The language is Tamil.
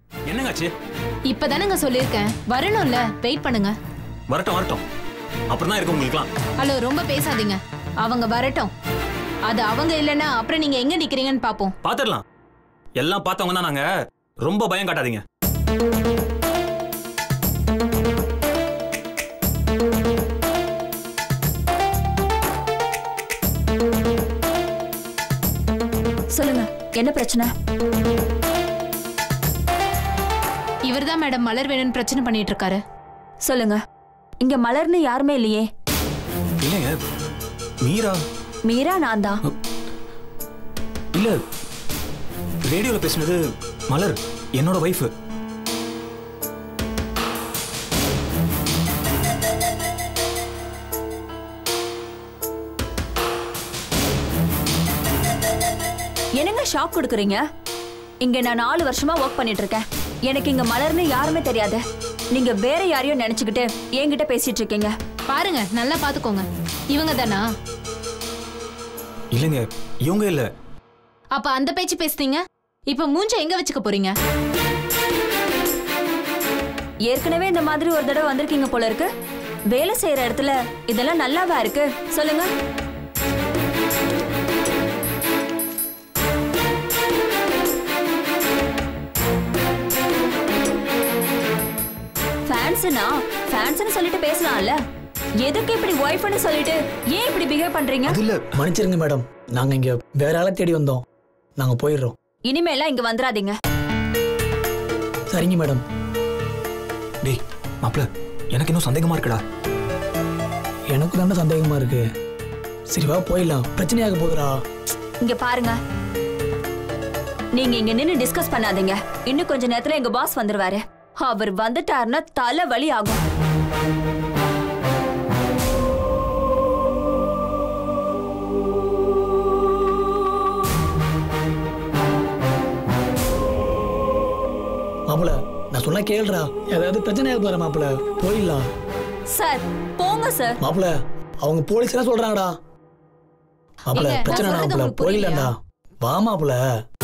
என்னங்க ஆச்சு இப்பதானங்க சொல்லியிருக்கேன் வரணும்ல வெயிட் பண்ணுங்க வரட்டும் வரட்டும் அப்புறம் தான் இருக்கு உங்களுக்குலாம் ஹலோ ரொம்ப பேசாதீங்க அவங்க வரட்டும் அது அவங்க இல்லைன்னா அப்புறம் நீங்க எங்க நிக்கிறீங்கன்னு பாப்போம் பாத்துடலாம் எல்லாம் பார்த்தவங்க தான் நாங்க ரொம்ப பயம் காட்டாதீங்க சொல்லுங்க என்ன பிரச்சனை இவர்தான் மேடம் மலர் வேணும்னு பிரச்சனை பண்ணிட்டு இருக்காரு சொல்லுங்க இங்க மலர்னு யாருமே இல்லையே இல்லைங்க மீரா மீரா நான் தான் இல்ல ரேடியோல பேசுனது மலர் என்னோட ஒய்ஃப் என்னங்க ஷாக் கொடுக்குறீங்க இங்க நான் நாலு வருஷமா ஒர்க் பண்ணிட்டு இருக்கேன் எனக்கு இங்க மலர்னு யாருமே தெரியாது நீங்க வேற யாரையோ நினைச்சுக்கிட்டு என்கிட்ட பேசிட்டு இருக்கீங்க பாருங்க நல்லா பாத்துக்கோங்க இவங்க தானா இல்லைங்க இவங்க இல்ல அப்ப அந்த பேச்சு பேசுனீங்க இப்ப மூஞ்ச எங்க வச்சுக்க போறீங்க ஏற்கனவே இந்த மாதிரி ஒரு தடவை வந்திருக்கீங்க போல இருக்கு வேலை செய்யற இடத்துல இதெல்லாம் நல்லாவா இருக்கு சொல்லுங்க ஃபேன்ஸ்னா ஃபேன்ஸ்னு சொல்லிட்டு பேசலாம்ல எதுக்கு இப்படி ஒய்ஃப்னு சொல்லிட்டு ஏன் இப்படி பிஹேவ் பண்றீங்க அது இல்ல மன்னிச்சிருங்க மேடம் நாங்க இங்க வேற ஆளை தேடி வந்தோம் நாங்க போயிடுறோம் இனிமேலாம் இங்க வந்துடாதீங்க சரிங்க மேடம் டேய் மாப்ள எனக்கு இன்னும் சந்தேகமா இருக்குடா எனக்கு தானே சந்தேகமா இருக்கு சரி வா போயிடலாம் பிரச்சனையாக போகுதுடா இங்க பாருங்க நீங்க இங்க நின்னு டிஸ்கஸ் பண்ணாதீங்க இன்னும் கொஞ்ச நேரத்துல எங்க பாஸ் வந்துருவாரு அவர் வந்துட்டாருன்னா தலை வலி ஆகும் மாப்பிள நான் சொன்னா கேளுடா ஏதாவது பிரச்சனையாக போற மாப்பிள போயிடலாம் சார் போங்க சார் மாப்பிள அவங்க போலீஸ் எல்லாம் சொல்றாங்கடா மாப்பிள ஏங்க, நான் பிரச்சனை சொல்றது மாப்பிள உங்களுக்கு போயிடலாம்டா வா மாப்பிள